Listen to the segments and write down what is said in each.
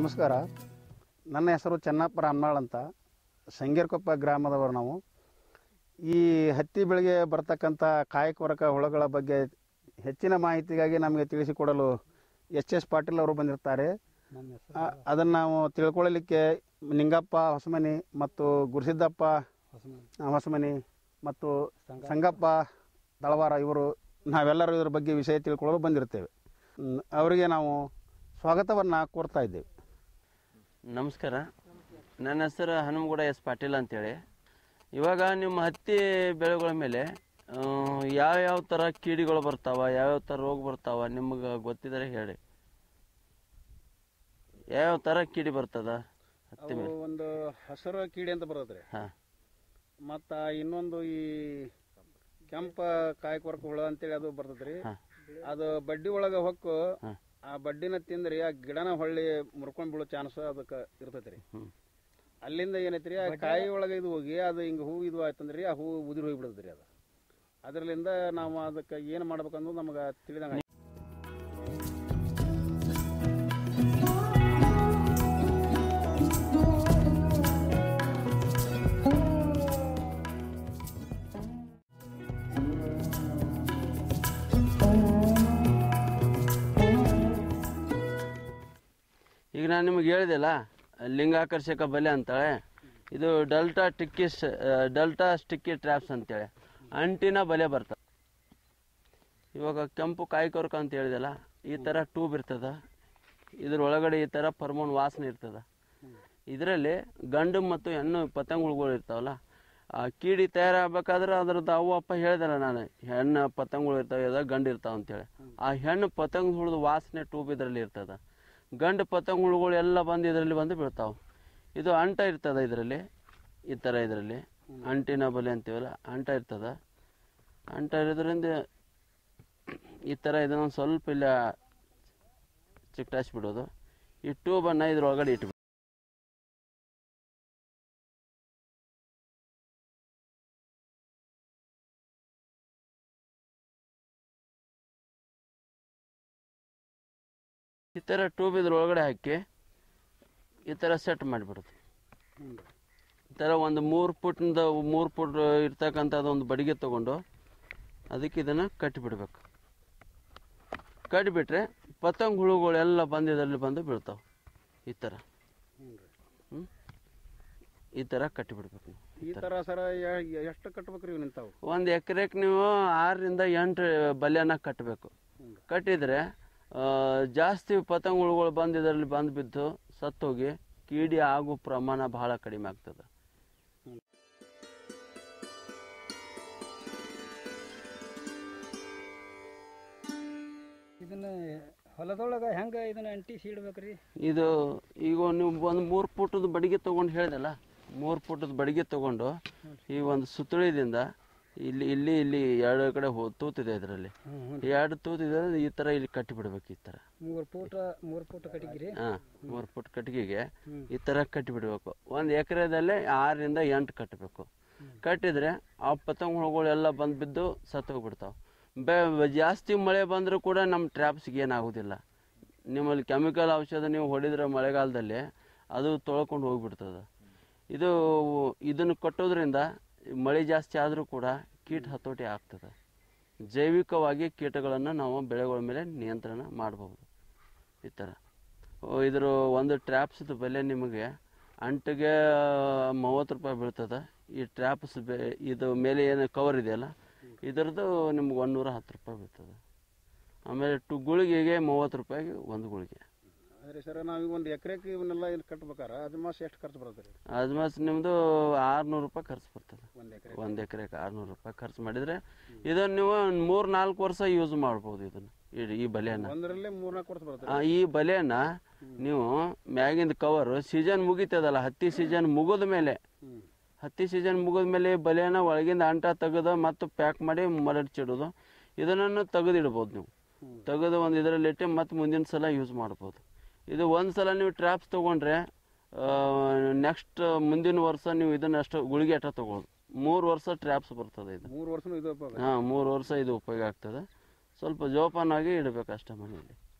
ನಮಸ್ಕಾರ ನನ್ನ ಹೆಸರು ಚೆನ್ನಪ್ಪ ರಾಮನಾಳ್ ಅಂತ ಸಂಗೇರ್ಕೊಪ್ಪ ಗ್ರಾಮದವರು ನಾವು ಈ ಹತ್ತಿ ಬೆಳೆಗೆ ಬರ್ತಕ್ಕಂಥ ಕಾಯಕವರ್ಕ ಹುಳಗಳ ಬಗ್ಗೆ ಹೆಚ್ಚಿನ ಮಾಹಿತಿಗಾಗಿ ನಮಗೆ ತಿಳಿಸಿಕೊಡಲು ಎಚ್ ಎಸ್ ಪಾಟೀಲ್ ಅವರು ಬಂದಿರ್ತಾರೆ ಆ- ಅದನ್ನು ನಾವು ತಿಳ್ಕೊಳ್ಳಲಿಕ್ಕೆ ನಿಂಗಪ್ಪ ಹೊಸಮನಿ ಮತ್ತು ಗುರುಸಿದ್ದಪ್ಪ ಆ, ಹೊಸಮನಿ ಮತ್ತು ಸಂಗಪ್ಪ ದಳವಾರ ಇವರು ನಾವೆಲ್ಲರೂ ಇದ್ರ ಬಗ್ಗೆ ವಿಷಯ ತಿಳ್ಕೊಳ್ಳಲು ಬಂದಿರ್ತೇವೆ ಹ್ಮ್, ಅವರಿಗೆ ನಾವು ಸ್ವಾಗತವನ್ನು ಕೋರ್ತಾ ಇದ್ದೇವೆ ನಮಸ್ಕಾರ ನನ್ನ ಹೆಸರು ಹನುಮಗೌಡ ಎಸ್ ಪಾಟೀಲ್ ಅಂತೇಳಿ ಇವಾಗ ನಿಮ್ಮ ಹತ್ತಿ ಬೆಳೆಗಳ ಮೇಲೆ ಆ, ಯಾವ್ಯಾವ ಥರ ಕೀಡಿಗಳು ಬರ್ತಾವ ಯಾವ್ಯಾವ ಥರ ರೋಗ ಬರ್ತಾವ ನಿಮಗೆ ಗೊತ್ತಿದ್ರೆ ಹೇಳಿ ಯಾವ್ಯಾವ ಥರ ಕೀಡಿ ಬರ್ತದ ಹತ್ತಿ ಮೇಲೆ ಒಂದು ಹಸಿರು ಕೀಡೆ ಅಂತ ಬರ್ತದ್ರಿ ಹಾಂ ಮತ್ತು ಇನ್ನೊಂದು ಈ ಕೆಂಪ ಕಾಯಕವರ್ಕ ಹುಳ ಅಂತೇಳಿ ಅದು ಬರ್ತದ್ರಿ ಹಾಂ ಅದು ಬಡ್ಡಿ ಒಳಗೆ ಹೊಕ್ಕು ಹಾಂ ಆ ಬಡ್ಡಿನ ತಿಂದ್ರಿ ಆ ಗಿಡನ ಹೊಳ್ಳಿ ಮುರ್ಕೊಂಡ್ ಬೀಳೋ ಚಾನ್ಸ್ ಅದಕ್ಕೆ ಇರ್ತೈತ್ರಿ ಹ್ಞೂ ಅಲ್ಲಿಂದ ಏನೈತ್ರಿ ಆ ಕಾಯಿ ಒಳಗೆ ಇದು ಹೋಗಿ ಅದು ಹಿಂಗೆ ಹೂ ಇದು ಆಯ್ತಂದ್ರಿ ಆ ಹೂ ಉದುರಿ ಹೋಗಿ ಬಿಡದ್ರಿ ಅದು ಅದರಲ್ಲಿಂದ ನಾವು ಅದಕ್ಕೆ ಏನು ಮಾಡ್ಬೇಕನ್ನೋದು ನಮಗೆ ತಿಳಿದಂಗ ಈಗ ನಾನು ನಿಮಗೆ ಹೇಳಿದೆಲ್ಲ ಲಿಂಗಾಕರ್ಷಕ ಬಲೆ ಅಂತಾಳೆ ಇದು ಡಲ್ಟಾ ಟಿಕ್ಕಿಸ್ ಡಲ್ಟಾ ಸ್ಟಿಕ್ಕಿ ಟ್ರ್ಯಾಪ್ಸ್ ಅಂತೇಳಿ ಅಂಟಿನ ಬಲೆ ಬರ್ತದೆ ಇವಾಗ ಕೆಂಪು ಕಾಯಿಕೊರ್ಕ ಅಂತ ಹೇಳಿದೆಲ್ಲ ಈ ಥರ ಟ್ಯೂಬ್ ಇರ್ತದ ಇದ್ರ ಒಳಗಡೆ ಈ ಥರ ಪರ್ಮೋನ್ ವಾಸನೆ ಇರ್ತದ ಇದರಲ್ಲಿ ಗಂಡು ಮತ್ತು ಹೆಣ್ಣು ಪತಂಗಗಳು ಇರ್ತಾವಲ್ಲ ಆ ಕೀಡಿ ತಯಾರಾಗಬೇಕಾದ್ರೆ ಅದ್ರದ್ದು ಅವು ಅಪ್ಪ ಹೇಳ್ದಲ್ಲ ನಾನು ಹೆಣ್ಣು ಪತಂಗಗಳು ಇರ್ತಾವೆ ಅದ ಗಂಡು ಇರ್ತಾವ ಅಂತೇಳಿ ಆ ಹೆಣ್ಣು ಪತಂಗ ಹುಳದ ವಾಸನೆ ಟ್ಯೂಬ್ ಇದರಲ್ಲಿ ಇರ್ತದ ಗಂಡು ಪತಂಗ ಹುಳುಗಳು ಎಲ್ಲ ಬಂದು ಇದರಲ್ಲಿ ಬಂದು ಬೀಳ್ತಾವೆ ಇದು ಅಂಟ ಇರ್ತದ ಇದರಲ್ಲಿ ಈ ಥರ ಇದರಲ್ಲಿ ಅಂಟಿನ ಬಲೆ ಅಂತೀವಲ್ಲ ಅಂಟ ಇರ್ತದ ಅಂಟ ಇರೋದ್ರಿಂದ ಈ ಥರ ಇದನ್ನೊಂದು ಸ್ವಲ್ಪ ಇಲ್ಲ ಚಿಕ್ಟಾಯಿಸ್ಬಿಡೋದು ಈ ಟ್ಯೂಬನ್ನು ಇದ್ರೊಳಗಡೆ ಇಟ್ಬಿಡು ಈ ಥರ ಟ್ಯೂಬ್ ಇದ್ರೊಳಗಡೆ ಹಾಕಿ ಈ ಥರ ಸೆಟ್ ಮಾಡಿಬಿಡೋದು ಈ ಥರ ಒಂದು ಮೂರು ಫುಟ್ನಿಂದ ಮೂರು ಫುಟ್ ಇರ್ತಕ್ಕಂಥದ್ದು ಒಂದು ಬಡಿಗೆ ತಗೊಂಡು ಅದಕ್ಕೆ ಇದನ್ನು ಕಟ್ಟಿಬಿಡ್ಬೇಕು ಕಟ್ಟಿಬಿಟ್ರೆ ಪತಂಗ ಹುಳುಗಳೆಲ್ಲ ಬಂದು ಇದರಲ್ಲಿ ಬಂದು ಬೀಳ್ತಾವೆ ಈ ಥರ ಹ್ಮ್? ಈ ಥರ ಕಟ್ಟಿಬಿಡ್ಬೇಕು ನೀವು ಈ ತರ ಸರ ಎಷ್ಟು ಕಟ್ಬೇಕ್ರಿ ಇವ್ ನಿಂತಾವು ಒಂದು ಎಕರೆಗೆ ನೀವು ಆರರಿಂದ ಎಂಟು ಬಲೆನ ಕಟ್ಟಬೇಕು ಕಟ್ಟಿದರೆ ಆ, ಜಾಸ್ತಿ ಪತಂಗ ಹುಳುಗಳು ಬಂದು ಇದರಲ್ಲಿ ಬಂದು ಬಿದ್ದು ಸತ್ತೋಗಿ ಕೀಡಿ ಆಗೋ ಪ್ರಮಾಣ ಬಹಳ ಕಡಿಮೆ ಆಗ್ತದೆ ಇದನ್ನ ಹೊಲದೊಳಗ ಹೆಂಗ ಇದನ್ನ ಅಂಟಿ ಸೀಡ್ಬೇಕ್ರಿ ಇದು ಈಗ ನೀವು ಒಂದು ಮೂರು ಫುಟದ ಬಡಿಗೆ ತೊಗೊಂಡು ಹೇಳಿದಲ್ಲ ಮೂರು ಫುಟದ ಬಡಿಗೆ ತೊಗೊಂಡು ಈ ಒಂದು ಸುತ್ತಳಿದಿಂದ ಇಲ್ಲಿ ಇಲ್ಲಿ ಇಲ್ಲಿ ಎರಡು ಕಡೆ ಹೋ ತೂತಿದೆ ಇದರಲ್ಲಿ ಎರಡು ತೂತಿದೆ ಈ ಥರ ಇಲ್ಲಿ ಕಟ್ಟಿಬಿಡ್ಬೇಕು ಈ ಥರ ಮೂರ್ ಫೂಟ ಮೂರ್ ಫೂಟ್ ಕಟ್ಟಿಗಿರಿ ಹಾಂ ಮೂರು ಫುಟ್ ಕಟ್ಟಿಗೆಗೆ ಈ ಥರ ಕಟ್ಟಿಬಿಡ್ಬೇಕು ಒಂದು ಎಕರೆದಲ್ಲೇ ಆರರಿಂದ ಎಂಟು ಕಟ್ಟಬೇಕು ಕಟ್ಟಿದ್ರೆ ಆ ಪತಂಗ ಹುಳುಗಳೆಲ್ಲ ಬಂದು ಬಿದ್ದು ಸತ್ತೋಗ್ಬಿಡ್ತಾವೆ ಬೆ ಜಾಸ್ತಿ ಮಳೆ ಬಂದರೂ ಕೂಡ ನಮ್ಮ ಟ್ರ್ಯಾಪ್ಸ್ಗೆ ಏನಾಗೋದಿಲ್ಲ ನಿಮ್ಮಲ್ಲಿ ಕೆಮಿಕಲ್ ಔಷಧ ನೀವು ಹೊಡಿದ್ರೆ ಮಳೆಗಾಲದಲ್ಲಿ ಅದು ತೊಳ್ಕೊಂಡು ಹೋಗ್ಬಿಡ್ತದೆ ಇದು ಇದನ್ನು ಕಟ್ಟೋದ್ರಿಂದ ಮಳೆ ಜಾಸ್ತಿ ಆದರೂ ಕೂಡ ಕೀಟ ಹತೋಟಿ ಆಗ್ತದೆ ಜೈವಿಕವಾಗಿ ಕೀಟಗಳನ್ನು ನಾವು ಬೆಳೆಗಳ ಮೇಲೆ ನಿಯಂತ್ರಣ ಮಾಡಬಹುದು ಈ ಥರ ಓ, ಇದ್ರ ಒಂದು ಟ್ರ್ಯಾಪ್ಸ್ದು ಬೆಲೆ ನಿಮಗೆ ಅಂಟಿಗೆ ಮೂವತ್ತು ರೂಪಾಯಿ ಬೀಳ್ತದೆ ಈ ಟ್ರ್ಯಾಪ್ಸ್ ಬೆ ಇದು ಮೇಲೆ ಏನು ಕವರ್ ಇದೆಯಲ್ಲ ಇದರದ್ದು ನಿಮ್ಗೆ ಒಂದೂರ ಹತ್ತು ರೂಪಾಯಿ ಬೀಳ್ತದೆ ಆಮೇಲೆ ಟು ಗುಳಿಗೆಗೆ ಮೂವತ್ತು ರೂಪಾಯಿಗೆ ಒಂದು ಗುಳಿಗೆ ಅದ್ರಿ ಸರ್ ನಾವೀಗ ಒಂದು ಎಕರೆಗೆ ಇವನ್ನೆಲ್ಲ ಇಲ್ಲಿ ಕಟ್ಬೇಕಾರ ಅದು ಮಾಸ ಎಷ್ಟು ಖರ್ಚು ಬರ್ತದೆ ರೀ ಅದ್ಮಾಸ್ ನಿಮ್ಮದು ಆರುನೂರು ರೂಪಾಯಿ ಖರ್ಚು ಬರ್ತದೆ ಒಂದು ಎಕರೆ ಒಂದು ಎಕರೆಗೆ ಆರುನೂರು ರೂಪಾಯಿ ಖರ್ಚು ಮಾಡಿದರೆ ಇದನ್ನು ನೀವು ಮೂರು ನಾಲ್ಕು ವರ್ಷ ಯೂಸ್ ಮಾಡ್ಬೋದು ಇದನ್ನು ಈ- ಈ ಬಲೆಯನ್ನು ಒಂದರಲ್ಲೇ ಮೂರ್ನಾಲ್ಕು ವರ್ಷ ಬರ್ತದೆ ಆ, ಈ ಬಲೆಯನ್ನ ನೀವು ಮ್ಯಾಗಿಂದ ಕವರ್ ಸೀಸನ್ ಮುಗಿತದಲ್ಲ ಹತ್ತಿ ಸೀಸನ್ ಮುಗಿದ ಮೇಲೆ ಹ್ಮ್ ಹತ್ತಿ ಸೀಸನ್ ಮುಗಿದ ಮೇಲೆ ಬಲೆಯನ್ನ ಒಳಗಿಂದ ಅಂಟ ತೆಗೆದು ಮತ್ತು ಪ್ಯಾಕ್ ಮಾಡಿ ಮರಡ್ಚಿಡೋದು ಇದನ್ನು ತೆಗೆದಿಡ್ಬೋದು ನೀವು ತೆಗೆದು ಒಂದು ಇದರಲ್ಲಿ ಇಟ್ಟು ಮತ್ತೆ ಮುಂದಿನ ಸಲ ಯೂಸ್ ಮಾಡ್ಬೋದು ಇದು ಒಂದು ಸಲ ನೀವು ಟ್ರ್ಯಾಪ್ಸ್ ತೊಗೊಂಡ್ರೆ ನೆಕ್ಸ್ಟ್ ಮುಂದಿನ ವರ್ಷ ನೀವು ಇದನ್ನ ಅಷ್ಟು ಗುಳಿಗೆ ಅಟ್ಟ ತೊಗೊಳ್ಳೋದು ಮೂರು ವರ್ಷ ಟ್ರ್ಯಾಪ್ಸ್ ಬರ್ತದೆ ಇದು ಮೂರು ವರ್ಷನೂ ಇದು ಉಪಯೋಗ ಹಾಂ ಮೂರು ವರ್ಷ ಇದು ಉಪಯೋಗ ಆಗ್ತದೆ ಸ್ವಲ್ಪ ಜೋಪಾನಾಗಿ ಇಡಬೇಕು ಅಷ್ಟೇ ಮನೆಯಲ್ಲಿ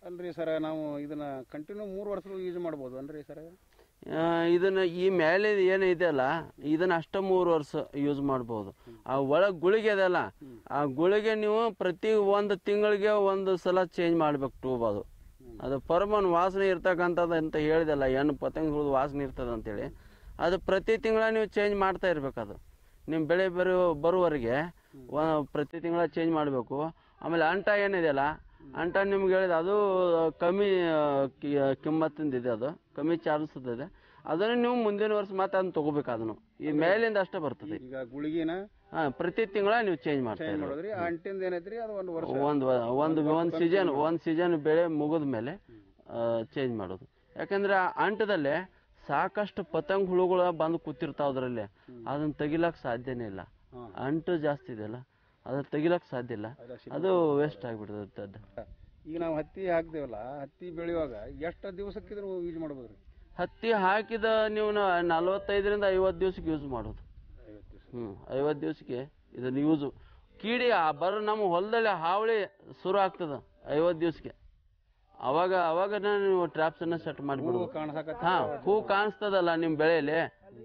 ಅಲ್ರಿ ಸರ್ ನಾವು ಇದನ್ನ ಕಂಟಿನ್ಯೂ ಮೂರು ವರ್ಷ ಯೂಸ್ ಮಾಡ್ಬೋದು ಅನ್ರಿ ಸರ್ ಆ, ಇದನ್ನ ಈ ಮೇಲೆ ಏನು ಇದೆಯಲ್ಲ ಇದನ್ನ ಅಷ್ಟ ಮೂರು ವರ್ಷ ಯೂಸ್ ಮಾಡ್ಬೋದು ಆ ಒಳಗೆ ಗುಳಿಗೆ ಅದಲ್ಲ ಆ ಗುಳಿಗೆ ನೀವು ಪ್ರತಿ ಒಂದು ತಿಂಗಳಿಗೆ ಒಂದು ಸಲ ಚೇಂಜ್ ಮಾಡ್ಬೇಕು ಟ್ಯೂಬ್ ಅದು ಅದು ಪರ್ಮನ್ ವಾಸನೆ ಇರ್ತಕ್ಕಂಥದ್ದು ಅಂತ ಹೇಳಿದಲ್ಲ ಹೆಣ್ಣು ಪತಂಗಗಳು ವಾಸನೆ ಇರ್ತದೆ ಅಂತೇಳಿ ಅದು ಪ್ರತಿ ತಿಂಗಳ ನೀವು ಚೇಂಜ್ ಮಾಡ್ತಾ ಇರ್ಬೇಕು ಅದು ನಿಮ್ಮ ಬೆಳೆ ಬರೋ ಬರುವವರೆಗೆ ವ- ಪ್ರತಿ ತಿಂಗಳ ಚೇಂಜ್ ಮಾಡಬೇಕು ಆಮೇಲೆ ಅಂಟ ಏನಿದೆಯಲ್ಲ ಅಂಟ ನಿಮ್ಗೆ ಹೇಳಿದ ಅದು ಕಮ್ಮಿ ಆ, ಕಿ- ಕಿಮ್ಮತ್ತಿಂದ ಇದೆ ಅದು ಕಮ್ಮಿ ಚಾರ್ಜಸ್ ಇದೆ ಅದನ್ನು ನೀವು ಮುಂದಿನ ವರ್ಷ ಮತ್ತೆ ಅದನ್ನ ತಗೋಬೇಕು ಅದನ್ನು ಈ ಮೇಲಿಂದ ಅಷ್ಟೇ ಬರ್ತದೆ ಈಗ ಗುಳಿಗಿನ ಹಾ ಪ್ರತಿ ತಿಂಗಳ ನೀವು ಚೇಂಜ್ ಮಾಡ್ತಾ ಚೇಂಜ್ ಇರ್ಬೇಕು. ಮಾಡೋದ್ರಿ ಆ ಅಂಟಿಂದ ಏನೈತ್ರಿ ಅದು ಒಂದು ವರ್ಷ ಒಂದು ಒಂದು ಒಂದು ಸೀಸನ್ ಒಂದು ಸೀಸನ್ ಬೆಳೆ ಮುಗಿದ ಮೇಲೆ ಚೇಂಜ್ ಮಾಡೋದು ಯಾಕಂದ್ರೆ ಆ ಅಂಟದಲ್ಲೇ ಸಾಕಷ್ಟು ಪತಂಗ ಹುಳುಗಳು ಬಂದು ಕೂತಿರ್ತಾವ ಅದರಲ್ಲಿ ಅದನ್ನ ತೆಗಿಲಕ್ ಸಾಧ್ಯನೇ ಇಲ್ಲ ಹಾ. ಅಂಟು ಜಾಸ್ತಿ ಇದೆಯಲ್ಲ ಅದನ್ನ ತೆಗಿಲಕ್ ಸಾಧ್ಯ ಇಲ್ಲ ಅದ ಸಿಕ್ಕ- ಅದು ವೇಸ್ಟ್ ಆಗಿಬಿಡ್ತದೆ ಅದು ಈಗ ನಾವು ಹತ್ತಿ ಹಾಕ್ತೇವಲ್ಲ ಹತ್ತಿ ಬೆಳೆಯುವಾಗ ಎಷ್ಟು ದಿವಸಕ್ಕಿದ್ರು ಯೂಸ್ ಮಾಡ್ಬೋದ್ರಿ ಹತ್ತಿ ಹಾಕಿದ ನೀವು ನ- ನಲವತ್ತೈದರಿಂದ ಐವತ್ತು ದಿವ್ಸಕ್ಕೆ ಯೂಸ್ ಮಾಡೋದು ಐವತ್ತು ದಿವಸ ಹ್ಞೂ ಐವತ್ತು ದಿವ್ಸಕ್ಕೆ ಇದನ್ನ ಯೂಸು ಕೀಡಿ ಆ ಬರೋ ನಮ್ಮ ಹೊಲದಲ್ಲಿ ಹಾವಳಿ ಶುರು ಆಗ್ತದ ಐವತ್ತು ದಿವ್ಸಕ್ಕೆ ಅವಾಗ ಅವಾಗ ನೀವು ಟ್ರ್ಯಾಪ್ಸನ್ನು ಸೆಟ್ ಮಾಡಿಬಿಡ್ಬೋದು ಕಾಣಿಸಕತ್ತ ಹಾಂ ಹೂ ಕಾಣಿಸ್ತದಲ್ಲ ನಿಮ್ಮ ಬೆಳೆಯಲ್ಲಿ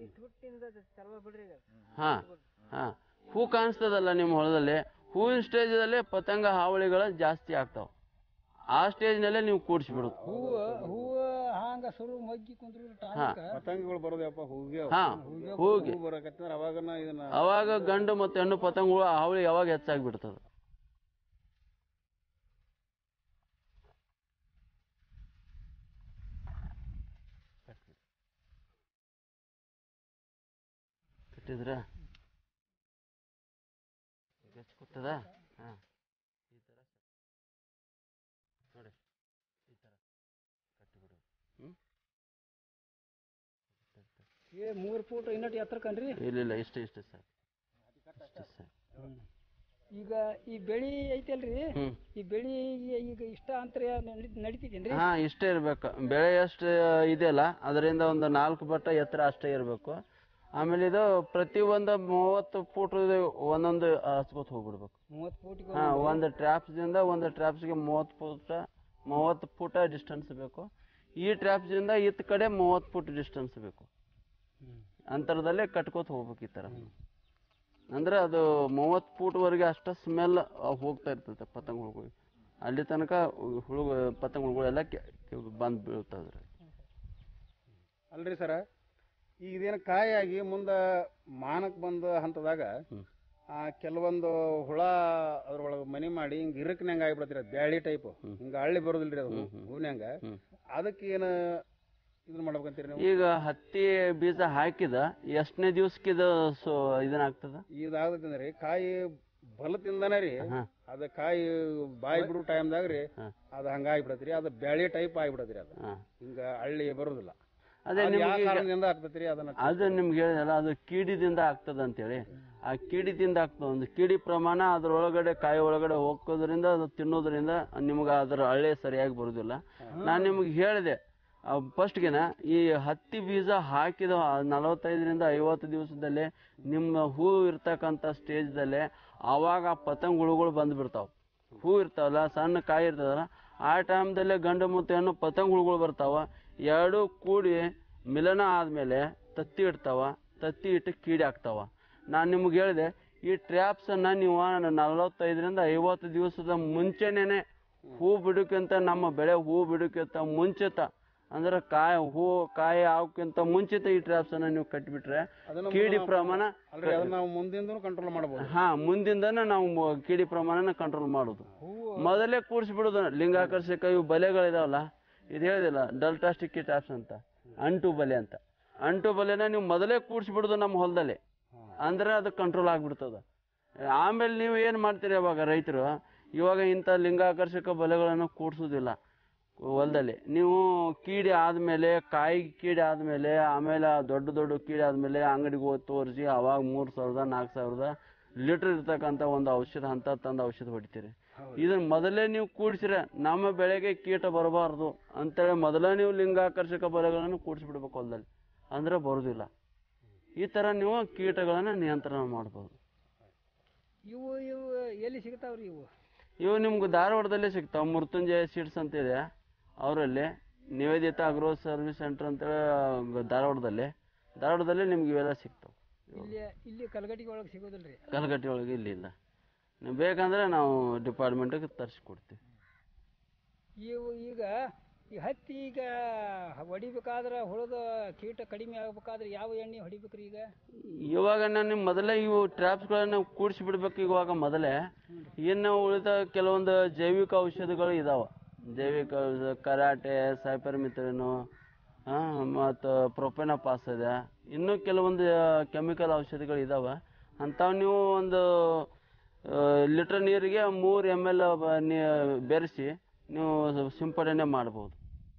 ಹಾಂ ಹಾಂ ಹೂ ಕಾಣಿಸ್ತದಲ್ಲ ನಿಮ್ಮ ಹೊಲದಲ್ಲಿ ಹೂವಿನ ಸ್ಟೇಜಲ್ಲಿ ಪತಂಗ ಹಾವಳಿಗಳು ಜಾಸ್ತಿ ಆಗ್ತಾವೆ ಆ ಸ್ಟೇಜ್ನಲ್ಲೇ ನೀವು ಕೂಡಿಸ್ಬಿಡೋದು ಹೂವು ಹೂವು ಹಾಂಗ ಸುರು ಮಗ್ಗಿ ಕುಂದ್ರು ಹಾಂ ಪತಂಗಗಳು ಬರೋದಪ್ಪ ಹೂವಿಗೆ ಹಾಂ ಹೂಗೆ ಹೂ ಬರಕತ್ತಿದ್ರೆ ಅವಾಗನ ಇದನ್ನ ಅವಾಗ ಗಂಡು ಮತ್ತು ಹೆಣ್ಣು ಪತಂಗಗಳು ಹಾವಳಿ ಯಾವಾಗ ಹೆಚ್ಚಾಗಿ ಬಿಡ್ತದೆ ಕಟ್ಟಿದ್ರ ಕೂತದ ಹಾಂ ಈ ಥರ ನೋಡಿ ಈ ಥರ ಕಟ್ಟಿಬಿಡು ಹ್ಞೂ ಏ ಮೂರು ಫೂಟ್ ಇನ್ನಟ್ ಎತ್ತರ ಕಣ್ರಿ ಇಲ್ಲ ಇಲ್ಲ ಇಷ್ಟೇ ಇಷ್ಟೇ ಸರ್ ಇಷ್ಟೇ ಸರ್ ಈಗ ಈ ಬೆಳಿ ಐತಲ್ರಿ ಹ್ಞೂ ಈ ಬೆಳಿ ಈಗ ಇಷ್ಟ ಅಂತರ ನಡಿತಿದ್ದೇನ್ರಿ ಹಾ ಇಷ್ಟೇ ಇರ್ಬೇಕು ಬೆಳೆ ಎಷ್ಟು ಇದೆಯಲ್ಲ ಅದರಿಂದ ಒಂದು ನಾಲ್ಕು ಬಟ್ಟ ಎತ್ತರ ಅಷ್ಟೇ ಇರಬೇಕು ಆಮೇಲೆ ಇದು ಪ್ರತಿ ಒಂದು ಮೂವತ್ತು ಫೂಟ್ ಒಂದೊಂದು ಹಚ್ಕೋತ ಹೋಗ್ಬಿಡ್ಬೇಕು ಮೂವತ್ತು ಫೂಟಿಗೆ ಹಾ ಒಂದು ಟ್ರ್ಯಾಪ್ಸ್ದಿಂದ ಒಂದು ಟ್ರ್ಯಾಪ್ಸ್ಗೆ ಮೂವತ್ತು ಫೂಟ ಮೂವತ್ತು ಫೂಟ ಡಿಸ್ಟೆನ್ಸ್ ಬೇಕು ಈ ಟ್ರ್ಯಾಪ್ಸ್ದಿಂದ ಇತ್ತ ಕಡೆ ಮೂವತ್ತು ಫೂಟ್ ಡಿಸ್ಟೆನ್ಸ್ ಬೇಕು ಅಂತರದಲ್ಲೇ ಕಟ್ಕೋತ ಹೋಗ್ಬೇಕು ಈ ಥರ ಅಂದ್ರೆ ಅದು ಮೂವತ್ತು ಫೂಟ್ವರೆಗೆ ಅಷ್ಟು ಸ್ಮೆಲ್ ಹೋಗ್ತಾ ಇರ್ತದೆ ಪತಂಗ ಹುಳುಗಳು ಅಲ್ಲಿ ತನಕ ಹುಳು ಪತಂಗ ಹುಳುಗಳೆಲ್ಲ ಬಂದು ಬೀಳ್ತದ್ರಿ ಅಲ್ರಿ ಸರ ಈಗ ಇದೇನು ಕಾಯಾಗಿ ಮುಂದೆ ಮಾನಕ್ ಬಂದ ಹಂತದಾಗ ಹ್ಮ್. ಆ ಕೆಲವೊಂದು ಹುಳ ಅದ್ರೊಳಗೆ ಮನಿ ಮಾಡಿ ಹಿಂಗ್ ಇರಕ್ನಂಗ ಆಗ್ಬಿಡತ್ರಿ ಅದು ಬ್ಯಾಳಿ ಟೈಪ್ ಹಿಂಗ ಹಳ್ಳಿ ಬರೋದಿಲ್ರಿ ಅದು ಹೂನ್ಯಾಂಗ ಹ್ಮ್. ಅದಕ್ಕೆ ಏನು ಇದನ್ನ ಮಾಡ್ಬೇಕಂತೀರಿ ನೀವು ಈಗ ಹತ್ತಿ ಬೀಜ ಹಾಕಿದ ಎಷ್ಟನೇ ದಿವ್ಸಕ್ಕೆ ಇದು ಸೊ ಇದನ್ನ ಆಗ್ತದ ಇದಾಗತ್ತಂದ್ರಿ ಕಾಯಿ ಬಲದಿಂದನೇ ರೀ ಹಾ. ಅದ ಕಾಯಿ ಬಾಯಿ ಬಿಡೋ ಟೈಮ್ದಾಗ ರೀ ಹಾ. ಅದು ಹಂಗ ಆಗ್ಬಿಡತ್ರಿ ಅದು ಬ್ಯಾಳಿ ಟೈಪ್ ಆಗ್ಬಿಡತ್ರಿ ಅದು ಹಾ. ಹಿಂಗ ಹಳ್ಳಿ ಬರೋದಿಲ್ಲ ಅದೇ ಅದು ಯಾವ ನಿಮ್ಗೆ ಈಗ- ಕಾರಣದಿಂದ ಆಗ್ತೈತ್ರಿ ಅದನ್ನ ಅದು ನಿಮ್ಗೆ ಹೇಳಿದಲ್ಲ ಅದು ಕೀಡಿದಿಂದ ಆಗ್ತದ ಅಂತೇಳಿ ಆ ಕೀಡಿದಿಂದ ಆಗ್ತದ ಒಂದು ಕೀಡಿ ಪ್ರಮಾಣ ಅದ್ರೊಳಗಡೆ ಕಾಯಿ ಒಳಗಡೆ ಹೋಗೋದ್ರಿಂದ ಅದು ತಿನ್ನೋದ್ರಿಂದ ನಿಮ್ಗೆ ಅದರ ಹಳ್ಳಿ ಸರಿಯಾಗಿ ಬರೋದಿಲ್ಲ ನಾನು ನಿಮ್ಗೆ ಹೇಳಿದೆ ಫಸ್ಟ್ಗೆನ ಈ ಹತ್ತಿ ಬೀಜ ಹಾಕಿದ ನಲವತ್ತೈದರಿಂದ ಐವತ್ತು ದಿವಸದಲ್ಲಿ ನಿಮ್ಮ ಹೂ ಇರ್ತಕ್ಕಂಥ ಸ್ಟೇಜ್ದಲ್ಲೇ ಆವಾಗ ಆ ಪತಂಗ ಹುಳುಗಳು ಬಂದ್ಬಿಡ್ತಾವೆ ಹೂ ಇರ್ತಾವಲ್ಲ ಸಣ್ಣ ಕಾಯಿ ಇರ್ತದಲ್ಲ ಆ ಟೈಮ್ದಲ್ಲೇ ಗಂಡು ಮತ್ತು ಹೆಣ್ಣು ಪತಂಗ ಹುಳುಗಳು ಬರ್ತಾವ ಎರಡೂ ಕೂಡಿ ಮಿಲನ ಆದಮೇಲೆ ತತ್ತಿ ಇಡ್ತಾವ ತತ್ತಿ ಇಟ್ಟು ಕೀಡಿ ಆಗ್ತಾವ ನಾನು ನಿಮ್ಗೆ ಹೇಳಿದೆ ಈ ಟ್ರ್ಯಾಪ್ಸನ್ನು ನೀವು ನಲವತ್ತೈದರಿಂದ ಐವತ್ತು ದಿವಸದ ಮುಂಚೆನೇ ಹೂ ಬಿಡೋಕ್ಕಿಂತ ನಮ್ಮ ಬೆಳೆ ಹೂ ಬಿಡೋಕ್ಕಿಂತ ಮುಂಚಿತ ಅಂದ್ರೆ ಕಾಯಿ ಹೂ ಕಾಯಿ ಆಗೋಕ್ಕಿಂತ ಮುಂಚಿತ ಈ ಟ್ರ್ಯಾಪ್ಸನ್ನು ನೀವು ಕಟ್ಟಿಬಿಟ್ರೆ ಅದನ್ನ ಕೀಡಿ ನಾವು- ಪ್ರಮಾಣ ಅಲ್ರಿ ಅದನ್ನ ನಾವು ಮುಂದಿಂದನೂ ಕಂಟ್ರೋಲ್ ಮಾಡಬಹುದು ಹಾ ಮುಂದಿಂದನೇ ನಾವು ಮ- ಕೀಡಿ ಪ್ರಮಾಣನ ಕಂಟ್ರೋಲ್ ಮಾಡೋದು ಮೊದಲೇ ಕೂಡಿಸ್ಬಿಡೋದು ಲಿಂಗಾಕರ್ಷಕ ಇವು ಬಲೆಗಳಿದಾವಲ್ಲ ಇದು ಹೇಳಿದಿಲ್ಲ ಡಲ್ಟಾಸ್ಟಿಕ್ ಟ್ಯಾಪ್ಸ್ ಅಂತ ಅಂಟು ಬಲೆ ಅಂತ ಅಂಟು ಬಲೆನ ನೀವು ಮೊದಲೇ ಕೂಡಿಸ್ಬಿಡೋದು ನಮ್ಮ ಹೊಲದಲ್ಲಿ ಅಂದ್ರೆ ಅದು ಕಂಟ್ರೋಲ್ ಆಗ್ಬಿಡ್ತದ ಆಮೇಲೆ ನೀವು ಏನು ಮಾಡ್ತೀರಿ ಅವಾಗ ರೈತರು ಇವಾಗ ಇಂಥ ಲಿಂಗಾಕರ್ಷಕ ಬಲೆಗಳನ್ನು ಕೂಡ್ಸೋದಿಲ್ಲ ಹೊಲದಲ್ಲಿ ನೀವು ಕೀಡಿ ಆದಮೇಲೆ ಕಾಯಿ ಕೀಡಿ ಆದಮೇಲೆ ಆಮೇಲೆ ಆ ದೊಡ್ಡ ದೊಡ್ಡ ಕೀಡಿ ಆದಮೇಲೆ ಅಂಗಡಿಗೆ ಹೋಗಿ ತೋರಿಸಿ ಅವಾಗ ಮೂರು ಸಾವಿರದ ನಾಲ್ಕು ಸಾವಿರದ ಲೀಟ್ರ್ ಇರ್ತಕ್ಕಂಥ ಒಂದು ಔಷಧ ಅಂತ ತಂದು ಔಷಧ ಹೊಡಿತೀರಿ ಇದನ್ನ ಮೊದಲೇ ನೀವು ಕೂಡಿಸಿದ್ರೆ ನಮ್ಮ ಬೆಳೆಗೆ ಕೀಟ ಬರಬಾರ್ದು ಅಂತೇಳಿ ಮೊದಲೇ ನೀವು ಲಿಂಗಾಕರ್ಷಕ ಬಲೆಗಳನ್ನು ಕೂಡಿಸ್ಬಿಡ್ಬೇಕು ಹೊಲದಲ್ಲಿ ಅಂದ್ರೆ ಬರೋದಿಲ್ಲ ಈ ಥರ ನೀವು ಕೀಟಗಳನ್ನು ನಿಯಂತ್ರಣ ಮಾಡ್ಬೋದು ಇವು ಇವು ಎಲ್ಲಿ ಸಿಗ್ತಾವ್ರಿ ಇವು ಇವು ನಿಮ್ಗೆ ಧಾರವಾಡದಲ್ಲೇ ಸಿಗ್ತಾವೆ ಮೃತ್ಯುಂಜಯ ಸೀಡ್ಸ್ ಅಂತ ಇದೆ ಅವರಲ್ಲಿ ನಿವೇದಿತ ಅಗ್ರೋ ಸರ್ವಿಸ್ ಸೆಂಟರ್ ಅಂತೇಳಿ ಆ, ಧಾರವಾಡದಲ್ಲಿ ಧಾರವಾಡದಲ್ಲಿ ನಿಮ್ಗೆ ಇವೆಲ್ಲ ಸಿಗ್ತಾವೆ ಇಲ್ಲಿ ಇಲ್ಲಿ ಕಲಗಟ್ಟಿಗೆ ಒಳಗೆ ಸಿಗೋದಿಲ್ರಿ ಕಲಗಟ್ಟಿ ಒಳಗೆ ಇಲ್ಲಿ ಇಲ್ಲ ನೀವು ಬೇಕಂದ್ರೆ ನಾವು ಡಿಪಾರ್ಟ್ಮೆಂಟಿಗೆ ತರಿಸ್ಕೊಡ್ತೀವಿ ಇವು ಈಗ ಈ ಹತ್ತಿ ಈಗ ಹೊಡಿಬೇಕಾದ್ರೆ ಹುಳದ ಕೀಟ ಕಡಿಮೆ ಆಗ್ಬೇಕಾದ್ರೆ ಯಾವ ಎಣ್ಣೆ ಹೊಡಿಬೇಕ್ರಿ ಈಗ ಇವಾಗ ನಾನು ಮೊದಲೇ ಇವು ಟ್ರ್ಯಾಪ್ಸ್ಗಳನ್ನ ಕೂಡಿಸಿ ಬಿಡ್ಬೇಕು ಇವಾಗ ಮೊದಲೇ ಇನ್ನು ಉಳಿದ ಕೆಲವೊಂದು ಜೈವಿಕ ಔಷಧಿಗಳು ಇದಾವೆ ಜೈವಿಕ ಔಷಧ ಕರಾಟೆ ಸೈಪರ್ಮಿಥ್ರಿನು ಮತ್ತು ಪ್ರೊಪೆನಪಾಸ್ ಇದೆ ಇನ್ನೂ ಕೆಲವೊಂದು ಕೆಮಿಕಲ್ ಔಷಧಿಗಳು ಇದಾವೆ ಅಂಥವು ನೀವು ಒಂದು ಲೀಟ್ರ್ ನೀರಿಗೆ ಮೂರು ಎಮ್ ಎಲ್ ಬೆರೆಸಿ ನೀವು ಸಿಂಪಡಣೆ ಮಾಡ್ಬೋದು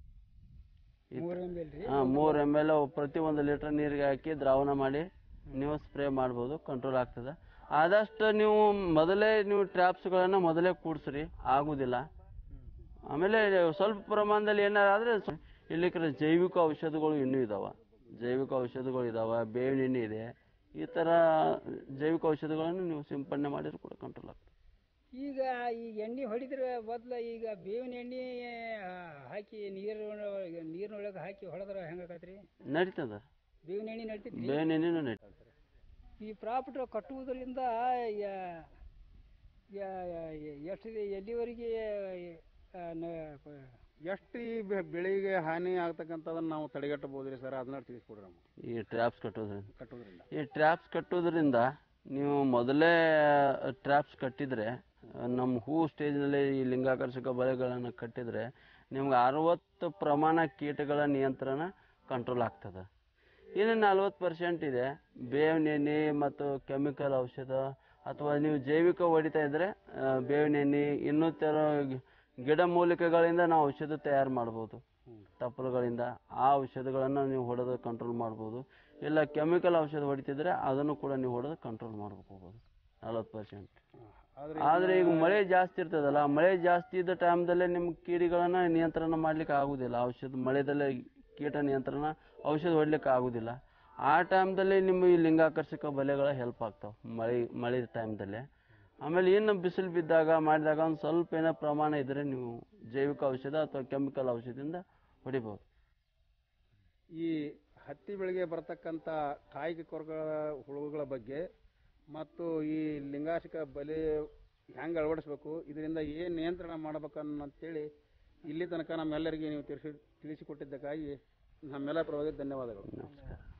ಮೂರ್ ಎಮ್ ಎಲ್ ರೀ ಹಾಂ ಮೂರು ಎಮ್ ಎಲ್ ಪ್ರತಿ ಒಂದು ಲೀಟರ್ ನೀರಿಗೆ ಹಾಕಿ ದ್ರಾವಣ ಮಾಡಿ ನೀವು ಸ್ಪ್ರೇ ಮಾಡ್ಬೋದು ಕಂಟ್ರೋಲ್ ಆಗ್ತದೆ ಆದಷ್ಟು ನೀವು ಮೊದಲೇ ನೀವು ಟ್ರ್ಯಾಪ್ಸ್ಗಳನ್ನು ಮೊದಲೇ ಕೂಡಿಸ್ರಿ ಆಗುದಿಲ್ಲ ಆಮೇಲೆ ಸ್ವಲ್ಪ ಪ್ರಮಾಣದಲ್ಲಿ ಏನಾರ ಆದರೆ ಇಲ್ಲಿಕ್ರೆ ಜೈವಿಕ ಔಷಧಗಳು ಇನ್ನೂ ಇದಾವೆ ಜೈವಿಕ ಔಷಧಗಳು ಇದಾವೆ ಬೇವಿನ ಎಣ್ಣೆ ಇದೆ ಈ ಥರ ಜೈವಿಕ ಔಷಧಗಳನ್ನು ನೀವು ಸಿಂಪಡಣೆ ಮಾಡಿದ್ರೆ ಕೂಡ ಕಂಟ್ರೋಲ್ ಆಗ್ತದೆ ಈಗ ಈ ಎಣ್ಣೆ ಹೊಡಿದ್ರೆ ಬದಲು ಈಗ ಬೇವಿನ ಎಣ್ಣೆ ಆ, ಹಾಕಿ ನೀರು ನೀರಿನೊಳಗೆ ಹಾಕಿ ಹೊಡೆದ್ರೆ ಹೆಂಗಾಕತ್ರಿ ನಡೀತದೆ ಬೇವಿನ ಎಣ್ಣೆ ನಡಿತೈತ್ರಿ ಬೇವಿನ ಎಣ್ಣೆನೂ ನಡೀತದೆ ಈ ಪ್ರಾಫಿಟ್ ಕಟ್ಟುವುದರಿಂದ ಯ- ಯ- ಯ- ಎಷ್ಟು ಎಲ್ಲಿವರೆಗೆ ಆ, ನ- ಪ- ಎಷ್ಟು ಈ ಬೆ- ಬೆಳೆಗೆ ಹಾನಿ ಆಗ್ತಕ್ಕಂಥದನ್ನ ನಾವು ತಡೆಗಟ್ಟಬಹುದ್ರಿ ಸರ್ ಅದನ್ನ ತಿಳಿಸ್ಕೊಡ್ರಿ ನಮ್ಗೆ ಈ ಟ್ರ್ಯಾಪ್ಸ್ ಕಟ್ಟೋದ್ರಿಂದ ಕಟ್ಟೋದ್ರಿಂದ ಈ ಟ್ರ್ಯಾಪ್ಸ್ ಕಟ್ಟೋದ್ರಿಂದ ನೀವು ಮೊದಲೇ ಟ್ರ್ಯಾಪ್ಸ್ ಕಟ್ಟಿದರೆ ನಮ್ಮ ಹೂ ಸ್ಟೇಜ್ನಲ್ಲಿ ಈ ಲಿಂಗಾಕರ್ಷಕ ಬಲೆಗಳನ್ನು ಕಟ್ಟಿದರೆ ನಿಮ್ಗೆ ಅರವತ್ತು ಪ್ರಮಾಣ ಕೀಟಗಳ ನಿಯಂತ್ರಣ ಕಂಟ್ರೋಲ್ ಆಗ್ತದೆ ಇನ್ನು ನಲ್ವತ್ತು ಪರ್ಸೆಂಟ್ ಇದೆ ಬೇವಿನ ಎಣ್ಣೆ ಮತ್ತು ಕೆಮಿಕಲ್ ಔಷಧ ಅಥವಾ ನೀವು ಜೈವಿಕ ಹೊಡಿತಾ ಇದ್ದರೆ ಬೇವಿನ ಎಣ್ಣೆ ಇನ್ನೂ ತರ ಗಿಡ ಮೂಲಿಕೆಗಳಿಂದ ನಾವು ಔಷಧ ತಯಾರು ಮಾಡ್ಬೋದು ತಪ್ಪಲುಗಳಿಂದ ಆ ಔಷಧಗಳನ್ನು ನೀವು ಹೊಡೆದು ಕಂಟ್ರೋಲ್ ಮಾಡ್ಬೋದು ಇಲ್ಲ ಕೆಮಿಕಲ್ ಔಷಧ ಹೊಡಿತಿದ್ರೆ ಅದನ್ನು ಕೂಡ ನೀವು ಹೊಡೆದು ಕಂಟ್ರೋಲ್ ಮಾಡ್ಕೋಬೋದು ನಲ್ವತ್ತು ಪರ್ಸೆಂಟ್ ಆದ್ರೆ ಆದರೆ ಈಗ ಮಳೆ ಜಾಸ್ತಿ ಇರ್ತದಲ್ಲ ಮಳೆ ಜಾಸ್ತಿ ಇದ್ದ ಟೈಮ್ದಲ್ಲೇ ನಿಮ್ಗೆ ಕೀಡಿಗಳನ್ನ ನಿಯಂತ್ರಣ ಮಾಡ್ಲಿಕ್ಕೆ ಆಗುದಿಲ್ಲ ಔಷಧ ಮಳೆದಲ್ಲೇ ಕೀಟ ನಿಯಂತ್ರಣ ಔಷಧ ಹೊಡ್ಲಿಕ್ಕೆ ಆಗುದಿಲ್ಲ ಆ ಟೈಮ್ದಲ್ಲಿ ನಿಮ್ಮ ಈ ಲಿಂಗಾಕರ್ಷಕ ಬಲೆಗಳ ಹೆಲ್ಪ್ ಆಗ್ತಾವೆ ಮಳೆ ಮಳೆ ಟೈಮ್ದಲ್ಲೇ ಆಮೇಲೆ ಇನ್ನು ಬಿಸಿಲು ಬಿದ್ದಾಗ ಮಾಡಿದಾಗ ಒಂದು ಸ್ವಲ್ಪ ಏನೋ ಪ್ರಮಾಣ ಇದ್ದರೆ ನೀವು ಜೈವಿಕ ಔಷಧ ಅಥವಾ ಕೆಮಿಕಲ್ ಔಷಧದಿಂದ ಹೊಡಿಬೋದು ಈ ಹತ್ತಿ ಬೆಳೆಗೆ ಬರತಕ್ಕಂಥ ಕಾಯಿಗೆ ಕೊರಗಳ ಹುಳುಗಳ ಬಗ್ಗೆ ಮತ್ತು ಈ ಲಿಂಗಾಶಿಕ ಬಲೆ ಹೆಂಗೆ ಅಳವಡಿಸ್ಬೇಕು ಇದರಿಂದ ಏನು ನಿಯಂತ್ರಣ ಮಾಡ್ಬೇಕನ್ನಂತೇಳಿ ಇಲ್ಲಿ ತನಕ ನಮ್ಮೆಲ್ಲರಿಗೆ ನೀವು ತಿಳಿಸಿ ತಿಳಿಸಿಕೊಟ್ಟಿದ್ದಕ್ಕಾಗಿ ನಮ್ಮೆಲ್ಲ ಪರವಾಗಿ ಧನ್ಯವಾದಗಳು ನಮಸ್ಕಾರ